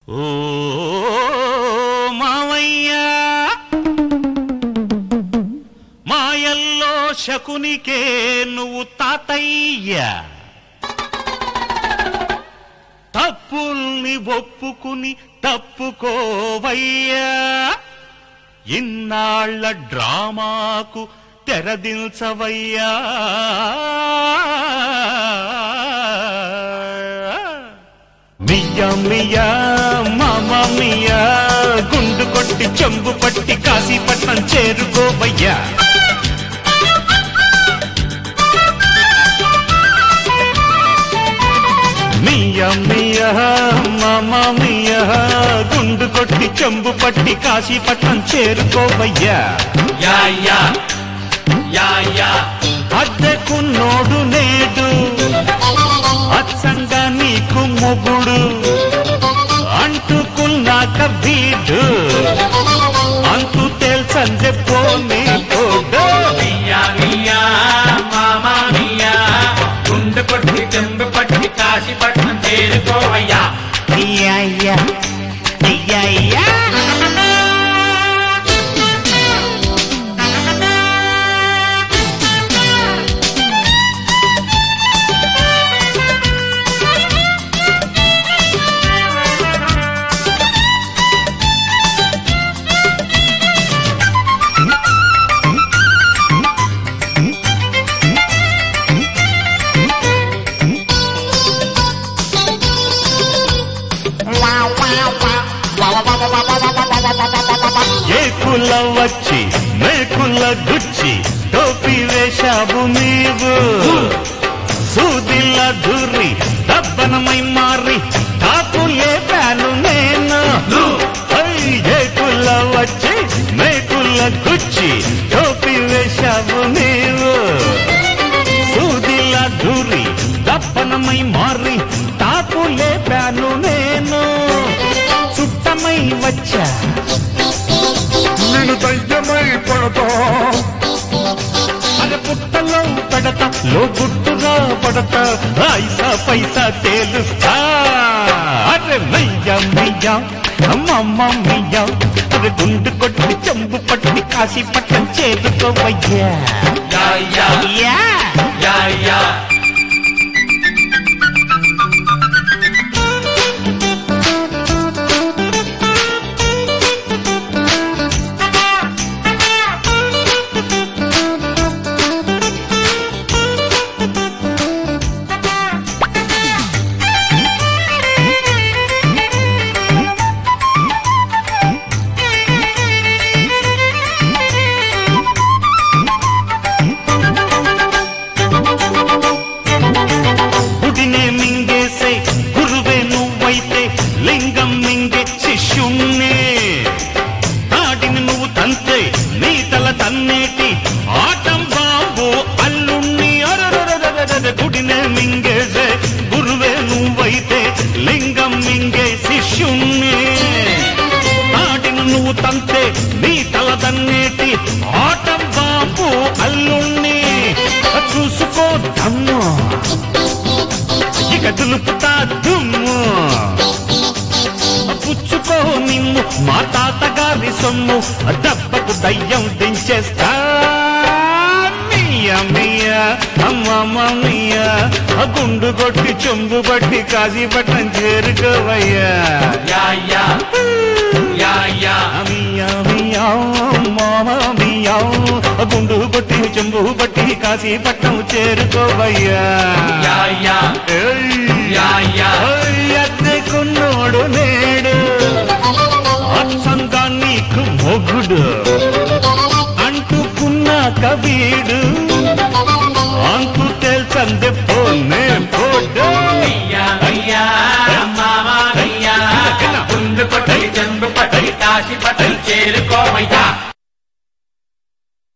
ఓ మావయ్య మాయల్లో శకునికే నువ్వు తాతయ్య తప్పుల్ని ఒప్పుకుని తప్పుకోవయ్యా ఇన్నాళ్ల డ్రామాకు తెరదిల్చవయ్యా మియ్యా మియ్యా మామ మియ్యా గుండు కొట్టి చెంబు పట్టి కాశీపట్నం చేరుకోవయ్యా మియ్యా మియ్యా మామ మియ్యా గుండు కొట్టి చెంబు పట్టి కాశీపట్నం చేరుకోవయ్యా యా యా యా యా అద్దెకున్నోడు నేడు అచ్చంగా నీకు మొగుడు అంటుకున్నాక వీడు అంతు తేల్చందే పోనీ తోడు మియా మియా మామా మియా గుండె పట్టి చెంబు పట్టి కాశీపట్నం చేరుకోవయ్యా అయ్యయ్యా, అయ్యయ్యా. ఏకుల వచ్చి మేకుల గుచ్చి టోపీ వేశావు నీవు సూదిల దూరి దబ్బనమై మారి తాపు లేపాను నేను ఐ, ఏకుల వచ్చి మేకుల గుచ్చి టోపీ వేశావు నీవు సూదిల దూరి దప్పనమై మారి తాపు లేపాను నేను చుట్టమై వచ్చా నేను దయ్యమై పడతా అరే పుట్టలో పడతా లో గుట్టుగా పడతా ఐసా పైసా తేలుస్తా అరే మయ్యా మయ్యా అమ్మమ్మ మయ్యా అరే గుండు కొట్టి చెంబు పట్టి కాశీ పట్టం చేరుకోవయ్యా యా యా యా యా యా గుడినే మింగేసే గురువే నువ్వైతే లింగం మింగే శిష్యుణ్ణే తాడిని నువ్వు తంతే నీ తల తన్నేటి ఆటం బాబు అల్లుణ్ణి అరరరరరరర గుడినే మింగేసే గురువే నువ్వైతే లింగం మింగే శిష్యుణ్ణి తాడిని నువ్వు తంతే నీ తల తన్నేటి ఆటం బాబు అల్లుణ్ణి చూసుకో దమ్ము ఇక దులుపుతా దుమ్ము పుచ్చుకో నిమ్ము మా తాతగారి సొమ్ము దెబ్బకు దయ్యం దించేస్తా మియా మియా అమ్మమ్మ మియా ఆ గుండు కొట్టి చెంబు పట్టి కాశీపట్నం చేరుకోవయ్యా యా యా యా యా మియా మియా మామ మియా ఆ గుండు కొట్టి చెంబు పట్టి కాశీపట్నం చేరుకోవయ్యా యా యా ఏయ్. యా యా ఎద్దకున్నోడు నేడు అచ్చంగా నీకు మొగుడు అంటుకున్నాక వీడు అంతు తేల్చందే పోనే పోడు మియా మియా మామా మియా గుండె పట్టి చెంబు పట్టి కాశీపట్నం చేరుకోవయ్యా